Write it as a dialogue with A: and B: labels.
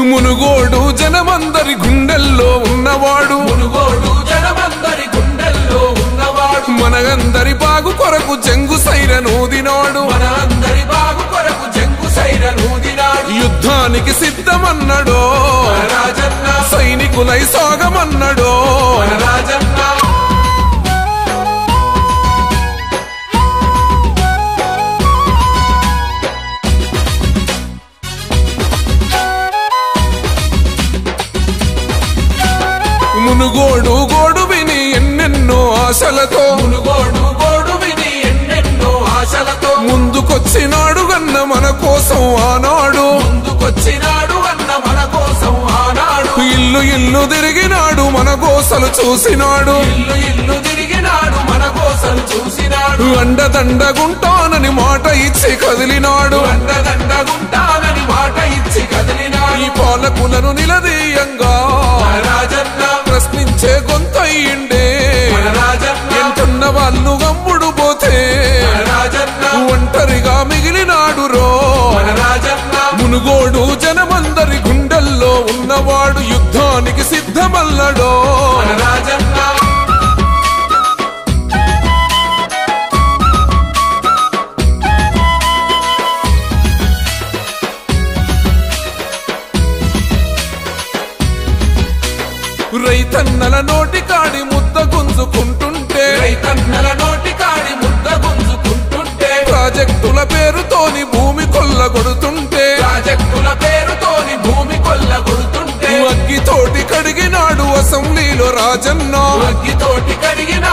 A: మునుగోడు జనమందరి గుండెల్లో ఉన్నవాడు
B: మునుగోడు జనమందరి గుండెల్లో ఉన్నవాడు
A: మనగందరి బాగు కొరకు జంగు సైరనూదినాడు
B: మన అందరి బాగు కొరకు జంగు సైర నూదినాడు
A: యుద్ధానికి సిద్ధమన్నడో
B: మన రాజన్న
A: సైనికులై సాగమన్నడో
B: మన రాజన్న
A: మునుగోడు గోడు విని ఎన్నెన్నో ఆశలతో
B: మునుగోడు గోడు విని ఎన్నెన్నో ఆశలతో
A: ముందుకొచ్చినాడు గన్న మన కోసం ఆనాడు
B: ముందుకొచ్చినాడు అన్న మన కోసం ఆనాడు
A: ఇల్లు ఇల్లు తిరిగినాడు మన గోసలు చూసినాడు
B: ఇల్లు ఇల్లు తిరిగినాడు మన కోసం చూసినాడు
A: అండదండగుంటానని మాట ఇచ్చి కదిలినాడు
B: అండదండగుంటానని మాట ఇచ్చి
A: ఈ
B: కదిలినాడు
A: పాలకులను నిలదీయంగా
B: మన రాజన్న
A: ప్రశ్నించే గొంతయ్యిండే
B: మన రాజన్న
A: ఎంటున్న వాళ్ళు గమ్ముడు పోతే
B: మన రాజన్న
A: ఒంటరిగా మిగిలినాడు రో
B: మన రాజన్న
A: మునుగోడు జనమందరి గుండెల్లో ఉన్నవాడు యుద్ధానికి సిద్ధమల్లడో
B: మన రాజన్న
A: రైతన్నల నోటి కాడి ముద్ద గుంజుకుంటుంటే
B: రైతన్నల నోటి కాడి ముద్ద గుంజుకుంటుంటే
A: ప్రాజెక్టుల పేరుతోని భూమి కొల్లగొడుతుంటే
B: ప్రాజెక్టుల పేరుతోని భూమి కొల్లగొడుతుంటే
A: అగ్గితోటి కడిగినాడు అసెంబ్లీలో రాజన్న
B: అగ్గితోటి కడిగినాడు